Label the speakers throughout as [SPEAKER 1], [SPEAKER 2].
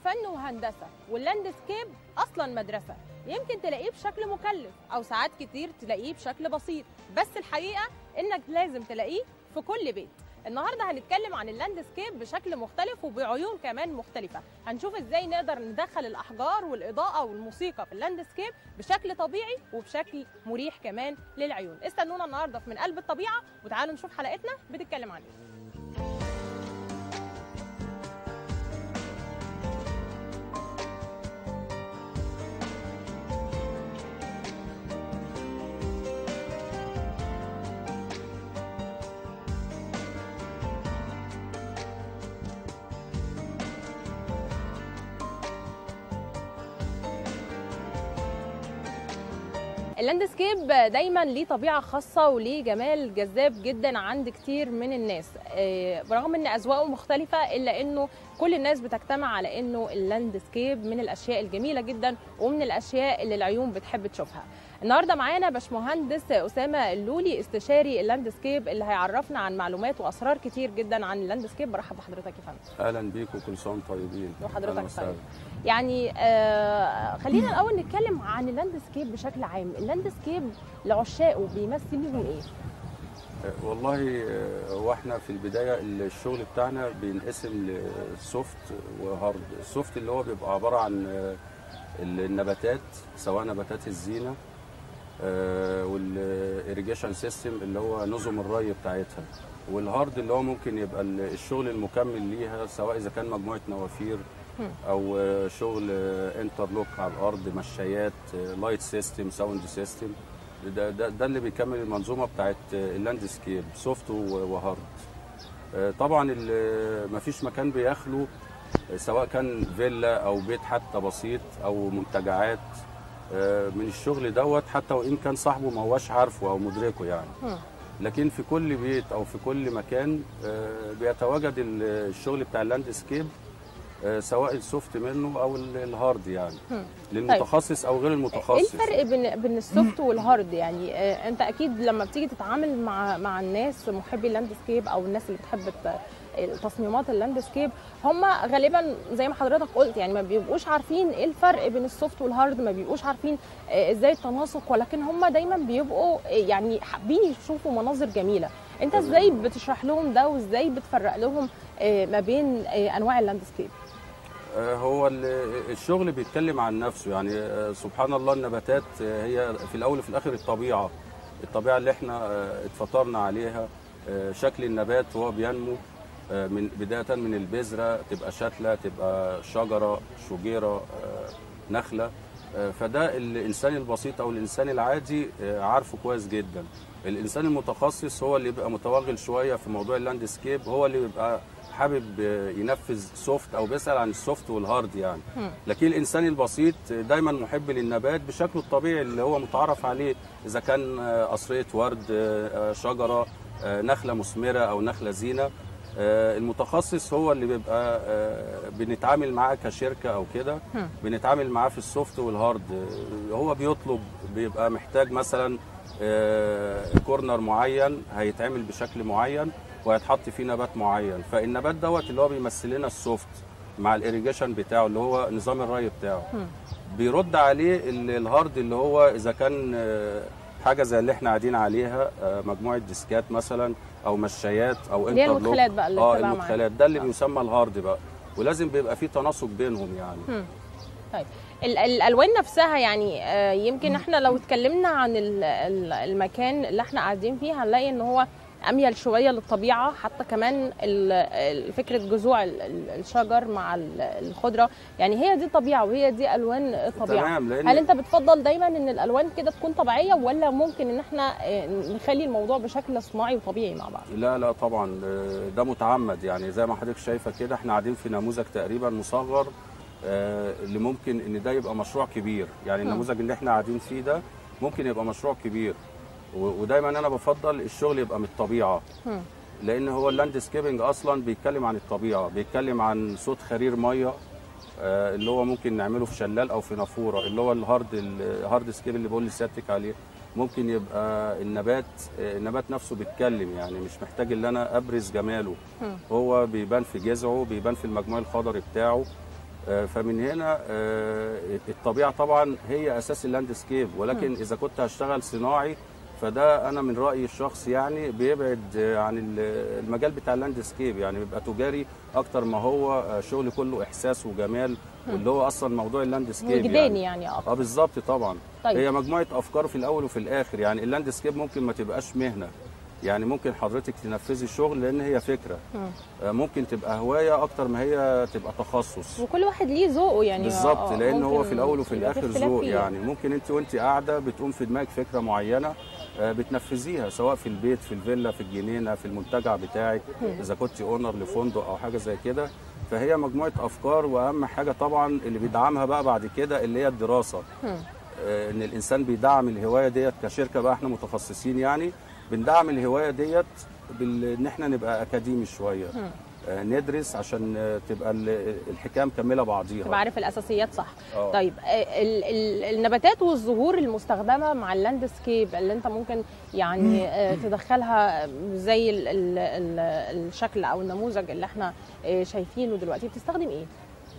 [SPEAKER 1] فن وهندسه واللاندسكيب اصلا مدرسه يمكن تلاقيه بشكل مكلف او ساعات كتير تلاقيه بشكل بسيط بس الحقيقه انك لازم تلاقيه في كل بيت النهارده هنتكلم عن اللاندسكيب بشكل مختلف وبعيون كمان مختلفه هنشوف ازاي نقدر ندخل الاحجار والاضاءه والموسيقى في اللاندسكيب بشكل طبيعي وبشكل مريح كمان للعيون استنونا النهارده في من قلب الطبيعه وتعالوا نشوف حلقتنا بتتكلم عن ايه اللاندسكيب دايما ليه طبيعه خاصه وليه جمال جذاب جدا عند كتير من الناس آه، برغم ان اذواقه مختلفه الا انه كل الناس بتجتمع على انه اللاندسكيب من الاشياء الجميله جدا ومن الاشياء اللي العيون بتحب تشوفها النهارده معانا باشمهندس اسامه اللولي استشاري اللاندسكيب اللي هيعرفنا عن معلومات واسرار كتير جدا عن اللاندسكيب برحب بحضرتك يا فندم
[SPEAKER 2] اهلا بيك وكل سنه وانتم طيبين
[SPEAKER 1] وحضرتك
[SPEAKER 2] أهلاً وسهلاً.
[SPEAKER 1] طيب. يعني آه خلينا الاول نتكلم عن اللاندسكيب بشكل عام اللاندسكيب لعشاقه بيمثل لهم ايه
[SPEAKER 2] آه، والله آه، هو احنا في البدايه الشغل بتاعنا بينقسم لسوفت وهارد السوفت اللي هو بيبقى عباره عن آه، النباتات سواء نباتات الزينه والإيريجيشن سيستم اللي هو نظم الري بتاعتها والهارد اللي هو ممكن يبقى ال- الشغل المكمل ليها سواء اذا كان مجموعه نوافير او آه، شغل آه، انترلوك على الارض مشايات آه، لايت سيستم ساوند سيستم ده, ده, ده اللي بيكمل المنظومه بتاعت آه، اللاندسكيب سوفت و- وهارد آه، طبعا ال- مفيش مكان بيخلو آه، سواء كان فيلا او بيت حتى بسيط او منتجعات آه، من الشغل دوت حتى وان كان صاحبه ما هوش عارفه او مدركه يعني
[SPEAKER 1] هم.
[SPEAKER 2] لكن في كل بيت او في كل مكان آه، بيتواجد ال- الشغل بتاع اللاندسكيب آه، سواء السوفت منه او ال- الهارد يعني
[SPEAKER 1] هم.
[SPEAKER 2] للمتخصص او غير
[SPEAKER 1] ايه
[SPEAKER 2] المتخصص
[SPEAKER 1] الفرق بين بين السوفت والهارد يعني آه انت اكيد لما بتيجي تتعامل مع مع الناس محبي اللاندسكيب او الناس اللي بتحب الت- تصميمات اللاندسكيب هم غالبا زي ما حضرتك قلت يعني ما بيبقوش عارفين ايه الفرق بين السوفت والهارد ما بيبقوش عارفين آه، ازاي التناسق ولكن هم دايما بيبقوا آه، يعني حابين يشوفوا مناظر جميله انت
[SPEAKER 2] تمام.
[SPEAKER 1] ازاي بتشرح لهم ده وازاي بتفرق لهم آه، ما بين آه، انواع اللاندسكيب
[SPEAKER 2] آه، هو ال- الشغل بيتكلم عن نفسه يعني آه، سبحان الله النباتات آه، هي في الاول وفي الاخر الطبيعه الطبيعه اللي احنا آه، اتفطرنا عليها آه، شكل النبات وهو بينمو آه، من بدايه من البذره تبقى شتله تبقى شجره شجيره آه، نخله آه، فده الانسان البسيط او الانسان العادي آه، عارفه كويس جدا الانسان المتخصص هو اللي بيبقى متوغل شويه في موضوع اللاندسكيب هو اللي بيبقى حابب آه، ينفذ سوفت او بيسال عن السوفت والهارد يعني
[SPEAKER 1] هم.
[SPEAKER 2] لكن الانسان البسيط دايما محب للنبات بشكله الطبيعي اللي هو متعارف عليه اذا كان آه، قصريه ورد آه، شجره آه، نخله مثمره او نخله زينه آه، المتخصص هو اللي بيبقى آه، بنتعامل معاه كشركه او كده
[SPEAKER 1] هم.
[SPEAKER 2] بنتعامل معاه في السوفت والهارد آه، هو بيطلب بيبقى محتاج مثلا آه، كورنر معين هيتعمل بشكل معين وهيتحط فيه نبات معين فالنبات دوت اللي هو بيمثل لنا السوفت مع الاريجيشن بتاعه اللي هو نظام الري بتاعه
[SPEAKER 1] هم.
[SPEAKER 2] بيرد عليه ال- الهارد اللي هو اذا كان آه، حاجه زي اللي احنا قاعدين عليها آه، مجموعه ديسكات مثلا او مشايات او
[SPEAKER 1] اللي هي
[SPEAKER 2] انترلوك.
[SPEAKER 1] المدخلات بقى اللي
[SPEAKER 2] اه
[SPEAKER 1] بتبقى معانا.
[SPEAKER 2] المدخلات ده اللي
[SPEAKER 1] آه.
[SPEAKER 2] بيسمى الهارد بقى ولازم بيبقى فيه تناسق بينهم يعني
[SPEAKER 1] هم. طيب ال- الالوان نفسها يعني آه، يمكن احنا لو اتكلمنا عن ال- ال- المكان اللي احنا قاعدين فيه هنلاقي ان هو اميل شويه للطبيعه حتى كمان ال- ال- فكره جذوع ال- ال- الشجر مع ال- الخضره يعني هي دي الطبيعه وهي دي الوان الطبيعه
[SPEAKER 2] تمام لان
[SPEAKER 1] هل انت بتفضل دايما ان الالوان كده تكون طبيعيه ولا ممكن ان احنا آه، نخلي الموضوع بشكل صناعي وطبيعي مع بعض
[SPEAKER 2] لا لا طبعا آه، ده متعمد يعني زي ما حضرتك شايفه كده احنا قاعدين في نموذج تقريبا مصغر آه، اللي ممكن ان ده يبقى مشروع كبير يعني
[SPEAKER 1] مم.
[SPEAKER 2] النموذج اللي احنا قاعدين فيه ده ممكن يبقى مشروع كبير و- ودايما انا بفضل الشغل يبقى من الطبيعه
[SPEAKER 1] هم.
[SPEAKER 2] لان هو اللاندسكيبنج اصلا بيتكلم عن الطبيعه بيتكلم عن صوت خرير ميه آه، اللي هو ممكن نعمله في شلال او في نافوره اللي هو الهارد الهارد سكيب اللي بقول لسيادتك عليه ممكن يبقى النبات آه، النبات نفسه بيتكلم يعني مش محتاج ان انا ابرز جماله
[SPEAKER 1] هم.
[SPEAKER 2] هو بيبان في جذعه بيبان في المجموع الخضري بتاعه آه، فمن هنا آه، الطبيعه طبعا هي اساس اللاندسكيب ولكن اذا كنت هشتغل صناعي فده انا من رايي الشخصي يعني بيبعد آه، عن ال- المجال بتاع اللاندسكيب يعني بيبقى تجاري اكتر ما هو آه، شغل كله احساس وجمال واللي هو اصلا موضوع اللاندسكيب
[SPEAKER 1] وجداني يعني
[SPEAKER 2] اه
[SPEAKER 1] اكتر
[SPEAKER 2] بالظبط طبعا
[SPEAKER 1] طيب.
[SPEAKER 2] هي مجموعه افكار في الاول وفي الاخر يعني اللاندسكيب ممكن ما تبقاش مهنه يعني ممكن حضرتك تنفذي الشغل لان هي فكره
[SPEAKER 1] مم.
[SPEAKER 2] آه، ممكن تبقى هوايه اكتر ما هي تبقى تخصص
[SPEAKER 1] وكل واحد ليه ذوقه يعني
[SPEAKER 2] بالظبط
[SPEAKER 1] آه،
[SPEAKER 2] لان هو
[SPEAKER 1] ممكن
[SPEAKER 2] في الاول وفي
[SPEAKER 1] يبقى في
[SPEAKER 2] الاخر
[SPEAKER 1] اختلاف
[SPEAKER 2] ذوق
[SPEAKER 1] فيه.
[SPEAKER 2] يعني ممكن انت وانت قاعده بتقوم في دماغك فكره معينه آه، بتنفذيها سواء في البيت في الفيلا في الجنينه في المنتجع بتاعك اذا كنت اونر لفندق او حاجه زي كده فهي مجموعه افكار واهم حاجه طبعا اللي بيدعمها بقى بعد كده اللي هي الدراسه
[SPEAKER 1] مم.
[SPEAKER 2] آه، ان الانسان بيدعم الهوايه ديت كشركه بقى احنا متخصصين يعني بندعم الهوايه ديت بال- ان احنا نبقى اكاديمي شويه آه، ندرس عشان آه، تبقى ال- الحكايه مكمله بعضيها
[SPEAKER 1] تبقى عارف الاساسيات صح
[SPEAKER 2] آه.
[SPEAKER 1] طيب آه، ال ال النباتات والزهور المستخدمه مع اللاندسكيب اللي انت ممكن يعني آه، تدخلها زي ال ال ال الشكل او النموذج اللي احنا آه، شايفينه دلوقتي بتستخدم ايه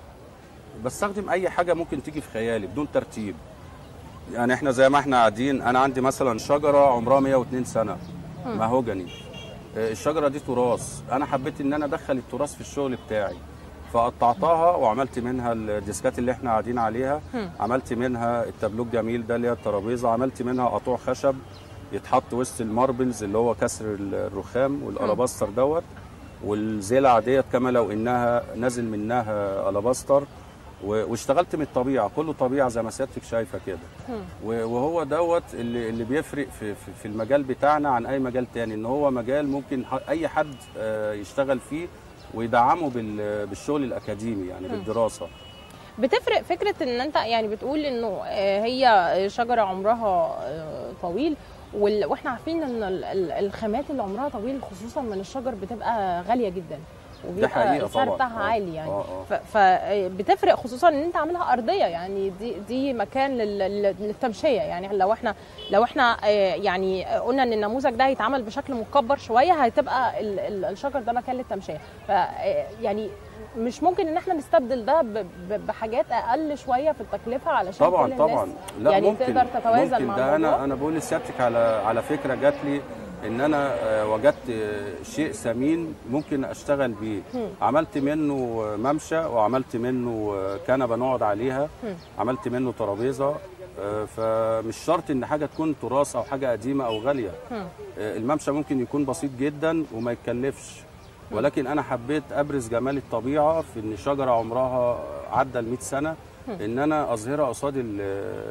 [SPEAKER 2] بستخدم اي حاجه ممكن تيجي في خيالي بدون ترتيب يعني احنا زي ما احنا قاعدين انا عندي مثلا شجره عمرها 102 سنه مهوجني آه، الشجره دي تراث انا حبيت ان انا ادخل التراث في الشغل بتاعي فقطعتها وعملت منها الديسكات اللي احنا قاعدين عليها عملت منها التابلو الجميل ده اللي هي الترابيزه عملت منها قطوع خشب يتحط وسط الماربلز اللي هو كسر الرخام والالاباستر دوت والزلع ديت كما لو انها نازل منها الاباستر و- واشتغلت من الطبيعه كله طبيعه زي ما سيادتك شايفه كده و- وهو دوت اللي, اللي بيفرق في, في, في المجال بتاعنا عن اي مجال تاني ان هو مجال ممكن ح- اي حد آه، يشتغل فيه ويدعمه بال- بالشغل الاكاديمي يعني بالدراسه
[SPEAKER 1] بتفرق فكره ان انت يعني بتقول انه آه، هي شجره عمرها آه، طويل وال- واحنا عارفين ان ال- ال- الخامات اللي عمرها طويل خصوصا من الشجر بتبقى غاليه جدا وبيبقى
[SPEAKER 2] حقيقة
[SPEAKER 1] السعر
[SPEAKER 2] طبعاً.
[SPEAKER 1] بتاعها
[SPEAKER 2] آه،
[SPEAKER 1] عالي يعني
[SPEAKER 2] آه، آه.
[SPEAKER 1] فبتفرق خصوصا ان انت عاملها ارضيه يعني دي دي مكان لل- لل- للتمشيه يعني لو احنا لو احنا آه، يعني قلنا ان النموذج ده هيتعمل بشكل مكبر شويه هتبقى ال- ال- الشجر ده مكان للتمشيه ف آه، يعني مش ممكن ان احنا نستبدل ده ب- ب- بحاجات اقل شويه في التكلفه علشان كل
[SPEAKER 2] طبعا
[SPEAKER 1] الناس
[SPEAKER 2] طبعا لا
[SPEAKER 1] يعني
[SPEAKER 2] ممكن
[SPEAKER 1] تقدر تتوازن
[SPEAKER 2] ممكن
[SPEAKER 1] مع
[SPEAKER 2] ده
[SPEAKER 1] الموضوع
[SPEAKER 2] انا انا بقول لسيادتك على على فكره جات لي ان انا آه، وجدت آه، شيء ثمين ممكن اشتغل بيه عملت منه آه، ممشى وعملت منه آه، كنبه نقعد عليها عملت منه ترابيزه آه، فمش شرط ان حاجه تكون تراث او حاجه قديمه او غاليه آه، الممشى ممكن يكون بسيط جدا وما يتكلفش ولكن انا حبيت ابرز جمال الطبيعه في ان شجره عمرها عدى ال 100 سنه ان انا اظهرها قصاد ال-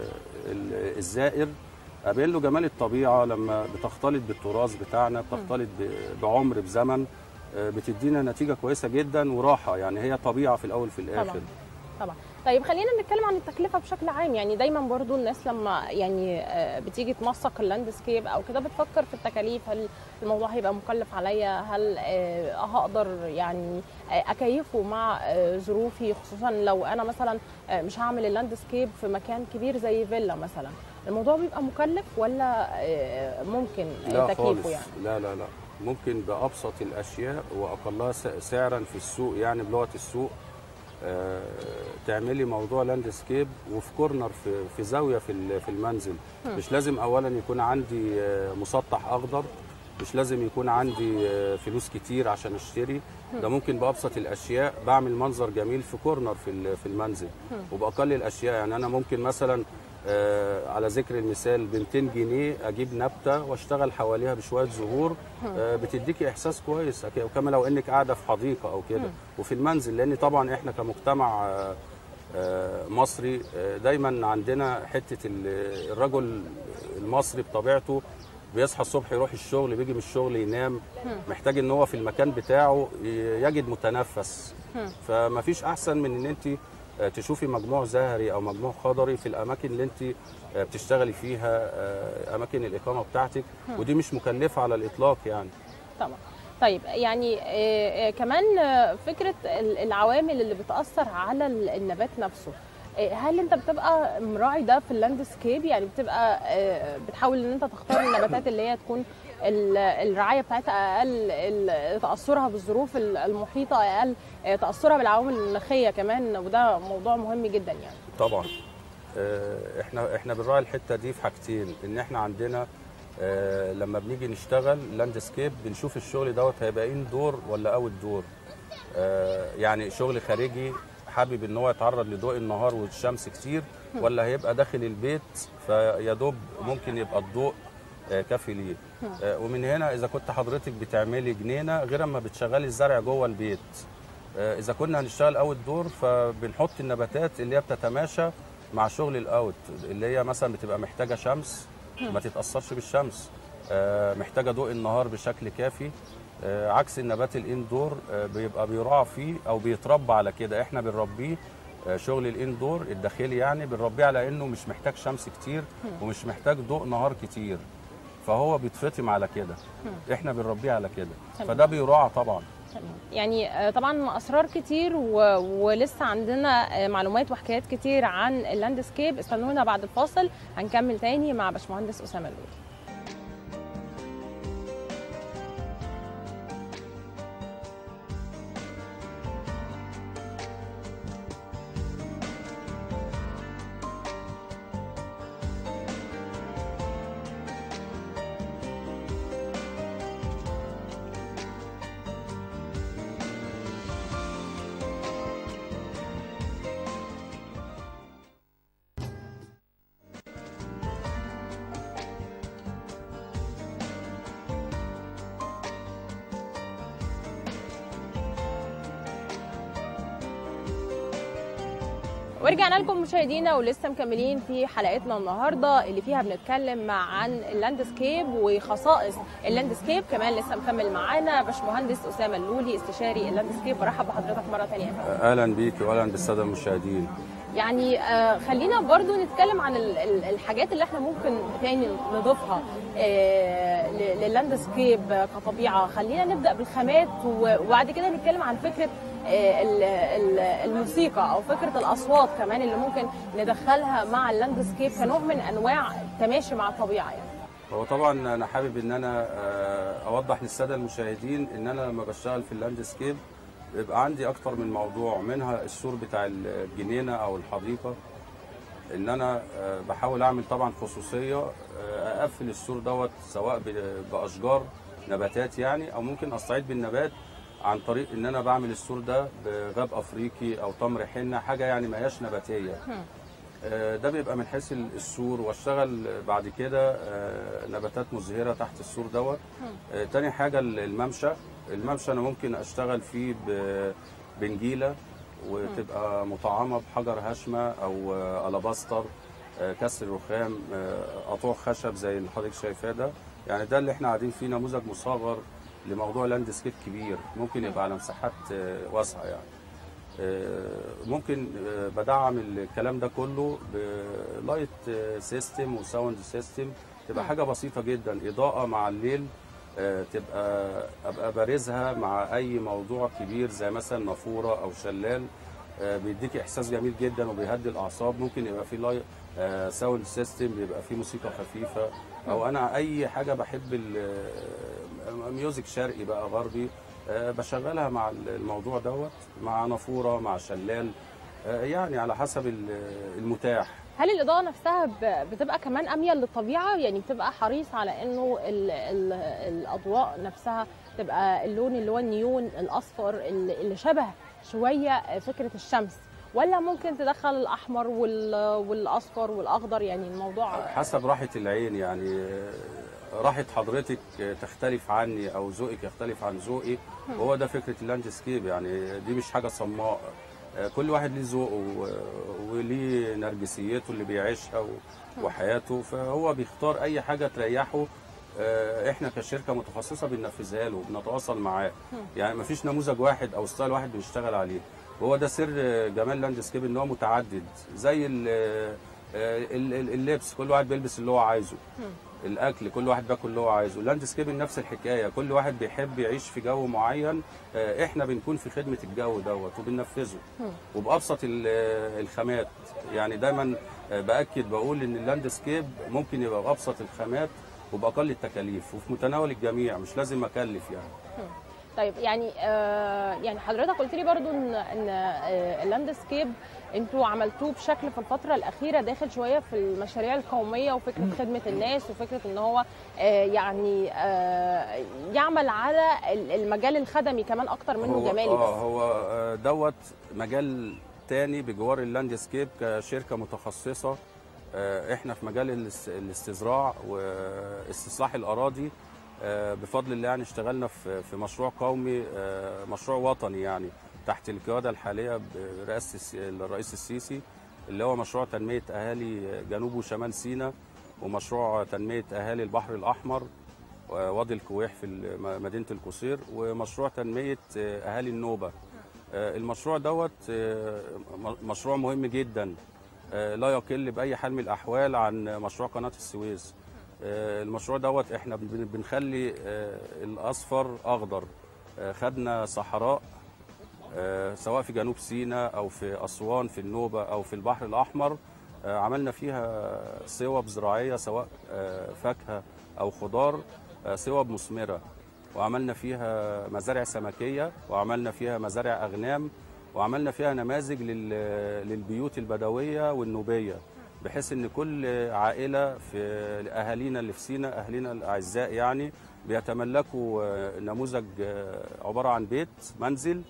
[SPEAKER 2] ال- الزائر ابين له جمال الطبيعه لما بتختلط بالتراث بتاعنا بتختلط ب- بعمر بزمن آه، بتدينا نتيجه كويسه جدا وراحه يعني هي طبيعه في الاول في الاخر
[SPEAKER 1] طبعا طبعا طيب خلينا نتكلم عن التكلفه بشكل عام يعني دايما برضو الناس لما يعني آه، بتيجي تنسق اللاندسكيب او كده بتفكر في التكاليف هل الموضوع هيبقى مكلف عليا هل آه، هقدر يعني آه، اكيفه مع آه، ظروفي خصوصا لو انا مثلا آه، مش هعمل اللاندسكيب في مكان كبير زي فيلا مثلا الموضوع بيبقى مكلف ولا آه، ممكن
[SPEAKER 2] لا
[SPEAKER 1] تكييفه
[SPEAKER 2] خالص
[SPEAKER 1] يعني
[SPEAKER 2] لا لا لا ممكن بأبسط الأشياء وأقلها س- سعرا في السوق يعني بلغة السوق آه، تعملي موضوع لاندسكيب وفي كورنر في في زاويه في ال- في المنزل مش لازم اولا يكون عندي آه، مسطح اخضر مش لازم يكون عندي آه، فلوس كتير عشان اشتري ده ممكن بابسط الاشياء بعمل منظر جميل في كورنر في ال- في المنزل وباقل الاشياء يعني انا ممكن مثلا آه، على ذكر المثال ب 200 جنيه اجيب نبته واشتغل حواليها بشويه زهور آه، بتديكي احساس كويس أك- وكما لو انك قاعده في حديقه او كده وفي المنزل لان طبعا احنا كمجتمع آه، آه، مصري آه، دايما عندنا حته ال- الرجل المصري بطبيعته بيصحى الصبح يروح الشغل بيجي من الشغل ينام محتاج ان هو في المكان بتاعه ي- يجد متنفس فما فيش احسن من ان انت آه، تشوفي مجموع زهري او مجموع خضري في الاماكن اللي انت آه، بتشتغلي فيها آه، اماكن الاقامه بتاعتك ودي مش مكلفه على الاطلاق يعني
[SPEAKER 1] طبعا طيب يعني آه، آه، كمان آه، فكره ال- العوامل اللي بتاثر على ال- النبات نفسه آه، هل انت بتبقى مراعي ده في اللاندسكيب يعني بتبقى آه، بتحاول ان انت تختار النباتات اللي هي تكون ال- الرعايه بتاعتها اقل ال- تاثرها بالظروف ال- المحيطه اقل آه، تاثرها بالعوامل المناخيه كمان وده موضوع مهم جدا يعني
[SPEAKER 2] طبعا آه، احنا احنا بنراعي الحته دي في حاجتين ان احنا عندنا آه، لما بنيجي نشتغل لاندسكيب بنشوف الشغل دوت هيبقى ان دور ولا اوت دور آه، يعني شغل خارجي حابب ان هو يتعرض لضوء النهار والشمس كتير ولا هيبقى داخل البيت فيا دوب ممكن يبقى الضوء آه، كافي ليه آه، ومن هنا اذا كنت حضرتك بتعملي جنينه غير اما بتشغلي الزرع جوه البيت آه، اذا كنا هنشتغل اوت دور فبنحط النباتات اللي هي بتتماشى مع شغل الاوت اللي هي مثلا بتبقى محتاجه شمس ما تتاثرش بالشمس آه، محتاجه ضوء النهار بشكل كافي آه، عكس النبات الاندور آه، بيبقى بيراعى فيه او بيتربى على كده احنا بنربيه آه، شغل الاندور الداخلي يعني بنربيه على انه مش محتاج شمس كتير ومش محتاج ضوء نهار كتير فهو بيتفطم على كده احنا بنربيه على كده
[SPEAKER 1] تمام.
[SPEAKER 2] فده بيراعى طبعا
[SPEAKER 1] تمام. يعني آه، طبعا اسرار كتير و... ولسه عندنا آه، معلومات وحكايات كتير عن اللاندسكيب استنونا بعد الفاصل هنكمل تاني مع باشمهندس اسامه اللولي ورجعنا لكم مشاهدينا ولسه مكملين في حلقتنا النهارده اللي فيها بنتكلم عن اللاندسكيب وخصائص اللاندسكيب كمان لسه مكمل معانا باشمهندس اسامه اللولي استشاري اللاندسكيب برحب بحضرتك مره ثانيه يا فندم.
[SPEAKER 2] اهلا بيك واهلا بالساده المشاهدين
[SPEAKER 1] يعني آه، خلينا برضو نتكلم عن ال- ال- الحاجات اللي احنا ممكن تاني نضيفها آه، ل- لللاندسكيب كطبيعه خلينا نبدا بالخامات و- وبعد كده نتكلم عن فكره آه، ال- ال- الموسيقى او فكره الاصوات كمان اللي ممكن ندخلها مع اللاندسكيب كنوع من انواع التماشي مع الطبيعه يعني
[SPEAKER 2] هو طبعا انا حابب ان انا آه، اوضح للساده المشاهدين ان انا لما بشتغل في اللاندسكيب بيبقى عندي اكتر من موضوع منها السور بتاع الجنينه او الحديقه ان انا آه، بحاول اعمل طبعا خصوصيه آه، اقفل السور دوت سواء ب- باشجار نباتات يعني او ممكن استعيد بالنبات عن طريق ان انا بعمل السور ده بغاب افريقي او تمر حنه حاجه يعني ما هياش نباتيه آه، ده بيبقى من حيث السور واشتغل بعد كده آه، نباتات مزهره تحت السور دوت آه، تاني حاجه الممشى الممشى انا ممكن اشتغل فيه ب- بنجيله وتبقى مطعمه بحجر هشمه او آه، الاباستر آه، كسر رخام آه، قطوع خشب زي اللي حضرتك شايفاه ده يعني ده اللي احنا قاعدين فيه نموذج مصغر لموضوع لاندسكيب كبير ممكن يبقى على مساحات آه، واسعه يعني آه، ممكن آه، بدعم الكلام ده كله بلايت آه، سيستم وساوند سيستم تبقى حاجه بسيطه جدا اضاءه مع الليل آه، تبقى ابقى بارزها مع اي موضوع كبير زي مثلا نافوره او شلال آه، بيديكي احساس جميل جدا وبيهدي الاعصاب ممكن يبقى في لايت ساوند سيستم بيبقى فيه موسيقى خفيفه او انا اي حاجه بحب ال- ميوزك شرقي بقى غربي آه، بشغلها مع الموضوع دوت مع نافوره مع شلال آه، يعني على حسب ال- المتاح
[SPEAKER 1] هل الاضاءه نفسها ب- بتبقى كمان اميل للطبيعه يعني بتبقى حريص على انه ال ال الاضواء نفسها تبقى اللون اللي هو النيون الاصفر اللي اللي شبه شويه فكره الشمس ولا ممكن تدخل الاحمر وال- والاصفر والاخضر يعني الموضوع
[SPEAKER 2] حسب راحه العين يعني آه، راحه حضرتك آه، تختلف عني او ذوقك يختلف عن ذوقي وهو ده فكره اللاندسكيب يعني دي مش حاجه صماء آه، كل واحد ليه ذوقه و- وليه نرجسيته اللي بيعيشها و- وحياته فهو بيختار اي حاجه تريحه آه، احنا كشركه متخصصه بننفذها له بنتواصل معاه يعني مفيش نموذج واحد او ستايل واحد بنشتغل عليه وهو ده سر جمال لاندسكيب ان هو متعدد زي ال- آه، ال- ال- اللبس كل واحد بيلبس اللي هو عايزه الاكل كل واحد بياكل اللي هو عايزه اللاند سكيب نفس الحكايه كل واحد بيحب يعيش في جو معين آه، احنا بنكون في خدمه الجو دوت وبننفذه وبابسط ال- آه، الخامات يعني دايما آه، باكد بقول ان اللاند سكيب ممكن يبقى بابسط الخامات وباقل التكاليف وفي متناول الجميع مش لازم اكلف يعني
[SPEAKER 1] طيب يعني آه يعني حضرتك قلت لي برضو ان ان آه اللاندسكيب انتوا عملتوه بشكل في الفتره الاخيره داخل شويه في المشاريع القوميه وفكره خدمه الناس وفكره ان هو آه يعني آه يعمل على ال- المجال الخدمي كمان اكتر منه
[SPEAKER 2] هو
[SPEAKER 1] جمالي
[SPEAKER 2] اه
[SPEAKER 1] بس
[SPEAKER 2] هو آه، دوت مجال تاني بجوار اللاند سكيب كشركه متخصصه آه، احنا في مجال الاس- الاستزراع واستصلاح الاراضي آه، بفضل الله يعني اشتغلنا في في مشروع قومي آه، مشروع وطني يعني تحت القياده الحاليه برئاسه الس- الرئيس السيسي اللي هو مشروع تنميه اهالي جنوب وشمال سيناء ومشروع تنميه اهالي البحر الاحمر وادي الكويح في الم- مدينه القصير ومشروع تنميه آه، اهالي النوبه آه، المشروع دوت آه، م- مشروع مهم جدا آه، لا يقل باي حال من الاحوال عن مشروع قناه السويس آه، المشروع دوت احنا بن- بنخلي آه، الاصفر اخضر آه، خدنا صحراء آه، سواء في جنوب سيناء او في اسوان في النوبه او في البحر الاحمر آه، عملنا فيها صوب زراعيه سواء آه، فاكهه او خضار آه، صوب مثمره وعملنا فيها مزارع سمكيه وعملنا فيها مزارع اغنام وعملنا فيها نماذج لل- للبيوت البدويه والنوبيه بحيث ان كل عائله في اهالينا اللي في سينا اهالينا الاعزاء يعني بيتملكوا آه، نموذج آه، عباره عن بيت منزل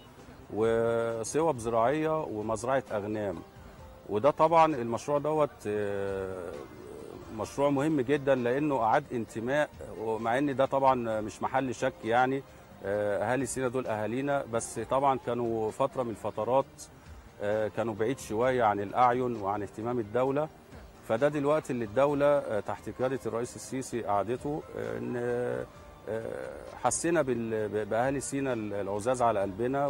[SPEAKER 2] وصوب زراعيه ومزرعه اغنام وده طبعا المشروع دوت آه، مشروع مهم جدا لانه اعاد انتماء ومع ان ده طبعا مش محل شك يعني آه، اهالي سينا دول اهالينا بس طبعا كانوا فتره من الفترات آه، كانوا بعيد شويه عن الاعين وعن اهتمام الدوله فده دلوقتي اللي الدوله آه، تحت قياده الرئيس السيسي قعدته آه، ان آه، آه، حسينا بال- باهالي سينا العزاز على قلبنا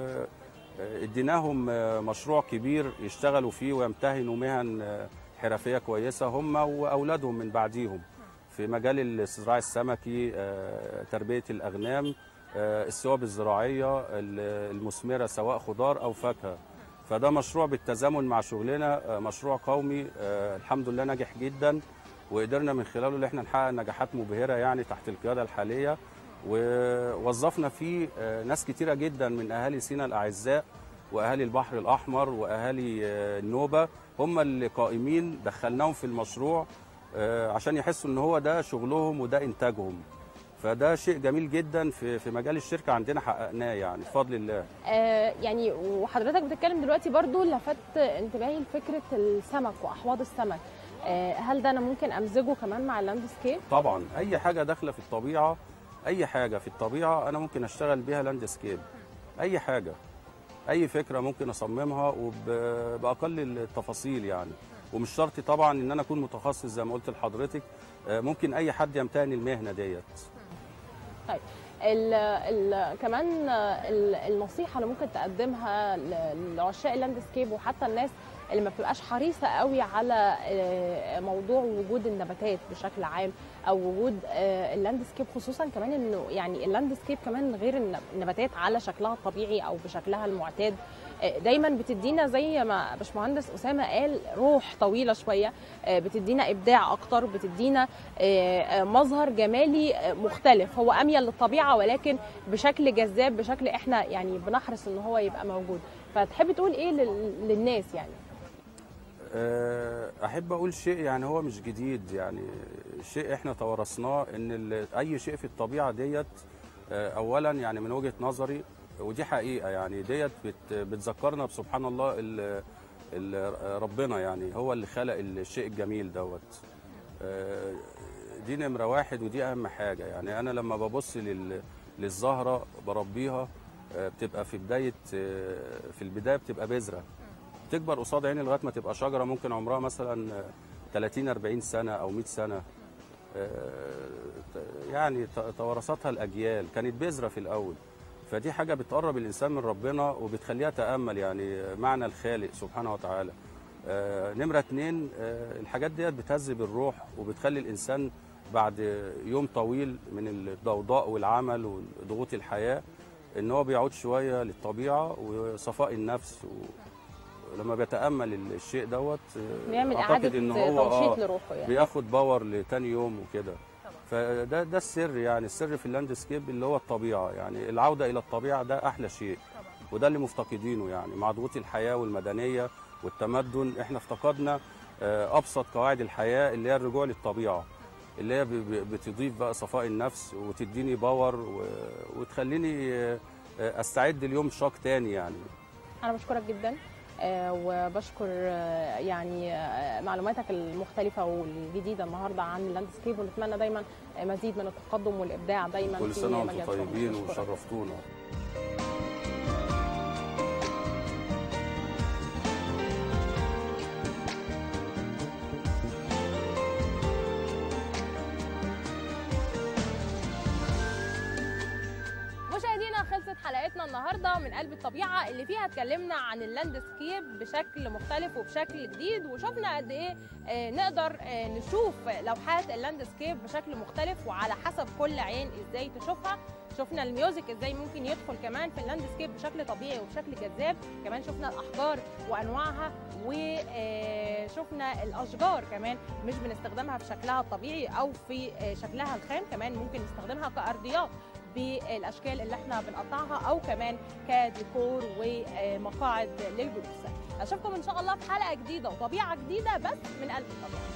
[SPEAKER 2] واديناهم مشروع كبير يشتغلوا فيه ويمتهنوا مهن آه، حرفيه كويسه هم واولادهم من بعديهم في مجال الاستزراع السمكي آه، تربيه الاغنام آه، الثواب الزراعيه ال- المثمره سواء خضار او فاكهه فده مشروع بالتزامن مع شغلنا آه، مشروع قومي آه، الحمد لله ناجح جدا وقدرنا من خلاله ان احنا نحقق نجاحات مبهره يعني تحت القياده الحاليه ووظفنا فيه آه، ناس كتيره جدا من اهالي سينا الاعزاء واهالي البحر الاحمر واهالي آه، النوبه هم اللي قائمين دخلناهم في المشروع آه، عشان يحسوا ان هو ده شغلهم وده انتاجهم فده شيء جميل جدا في في مجال الشركه عندنا حققناه يعني بفضل الله
[SPEAKER 1] آه يعني وحضرتك بتتكلم دلوقتي برضو لفت انتباهي لفكره السمك واحواض السمك آه هل ده انا ممكن امزجه كمان مع اللاندسكيب
[SPEAKER 2] طبعا اي حاجه داخله في الطبيعه اي حاجه في الطبيعه انا ممكن اشتغل بيها لاندسكيب اي حاجه اي فكره ممكن اصممها وباقل التفاصيل يعني ومش شرط طبعا ان انا اكون متخصص زي ما قلت لحضرتك آه، ممكن اي حد يمتهن المهنه ديت
[SPEAKER 1] طيب ال ال كمان ال- النصيحه اللي ممكن تقدمها ل- لعشاق اللاندسكيب وحتى الناس اللي ما بتبقاش حريصه قوي على آه، موضوع وجود النباتات بشكل عام او وجود آه، اللاندسكيب خصوصا كمان انه يعني اللاندسكيب كمان غير الن- النباتات على شكلها الطبيعي او بشكلها المعتاد آه، دايما بتدينا زي ما باشمهندس اسامه قال روح طويله شويه آه، بتدينا ابداع اكتر بتدينا آه، آه، مظهر جمالي آه، مختلف هو اميل للطبيعه ولكن بشكل جذاب بشكل احنا يعني بنحرص ان هو يبقى موجود فتحب تقول ايه لل- للناس يعني
[SPEAKER 2] آه، احب اقول شيء يعني هو مش جديد يعني شيء احنا توارثناه ان ال- اي شيء في الطبيعه ديت آه، اولا يعني من وجهه نظري ودي حقيقه يعني ديت بت- بتذكرنا بسبحان الله ال- ال- ربنا يعني هو اللي خلق الشيء الجميل دوت آه، دي نمره واحد ودي اهم حاجه يعني انا لما ببص لل- للزهره بربيها آه، بتبقى في بدايه آه، في البدايه بتبقى بذره تكبر قصاد عيني لغايه ما تبقى شجره ممكن عمرها مثلا 30 40 سنه او 100 سنه آه، يعني ت- توارثتها الاجيال كانت بذره في الاول فدي حاجه بتقرب الانسان من ربنا وبتخليه يتامل يعني معنى الخالق سبحانه وتعالى آه، نمره اتنين آه، الحاجات ديت بتهذب الروح وبتخلي الانسان بعد يوم طويل من الضوضاء والعمل وضغوط الحياه ان هو بيعود شويه للطبيعه وصفاء النفس ولما بيتامل الشيء دوت
[SPEAKER 1] بيعمل
[SPEAKER 2] اعتقد
[SPEAKER 1] اعاده
[SPEAKER 2] ان هو
[SPEAKER 1] تنشيط
[SPEAKER 2] آه
[SPEAKER 1] لروحه يعني
[SPEAKER 2] بياخد باور لتاني يوم وكده
[SPEAKER 1] طبعا.
[SPEAKER 2] فده ده السر يعني السر في اللاندسكيب اللي هو الطبيعه يعني العوده الى الطبيعه ده احلى شيء
[SPEAKER 1] طبعا.
[SPEAKER 2] وده اللي مفتقدينه يعني مع ضغوط الحياه والمدنيه والتمدن احنا افتقدنا آه، ابسط قواعد الحياه اللي هي الرجوع للطبيعه اللي هي ب- ب- بتضيف بقى صفاء النفس وتديني باور و- وتخليني آه، آه، استعد ليوم شاق تاني يعني
[SPEAKER 1] انا بشكرك جدا آه، وبشكر آه، يعني آه، معلوماتك المختلفة والجديدة النهاردة عن اللاندسكيب ونتمنى دايما آه، مزيد من التقدم والإبداع دايما
[SPEAKER 2] كل
[SPEAKER 1] في
[SPEAKER 2] سنه
[SPEAKER 1] مجال
[SPEAKER 2] وانتم
[SPEAKER 1] شغلك.
[SPEAKER 2] طيبين
[SPEAKER 1] بشكرك.
[SPEAKER 2] وشرفتونا
[SPEAKER 1] مشاهدينا خلصت حلقتنا النهارده من قلب الطبيعه اللي فيها اتكلمنا عن اللاندسكيب بشكل مختلف وبشكل جديد وشفنا قد ايه آه، نقدر آه، نشوف لوحات اللاندسكيب بشكل مختلف وعلى حسب كل عين ازاي تشوفها شفنا الميوزك ازاي ممكن يدخل كمان في اللاندسكيب بشكل طبيعي وبشكل جذاب كمان شفنا الاحجار وانواعها وشفنا الاشجار كمان مش بنستخدمها في شكلها الطبيعي او في آه، شكلها الخام كمان ممكن نستخدمها كارضيات بالاشكال اللي احنا بنقطعها او كمان كديكور ومقاعد للجلوس اشوفكم ان شاء الله في حلقه جديده وطبيعه جديده بس من قلب الطبيعه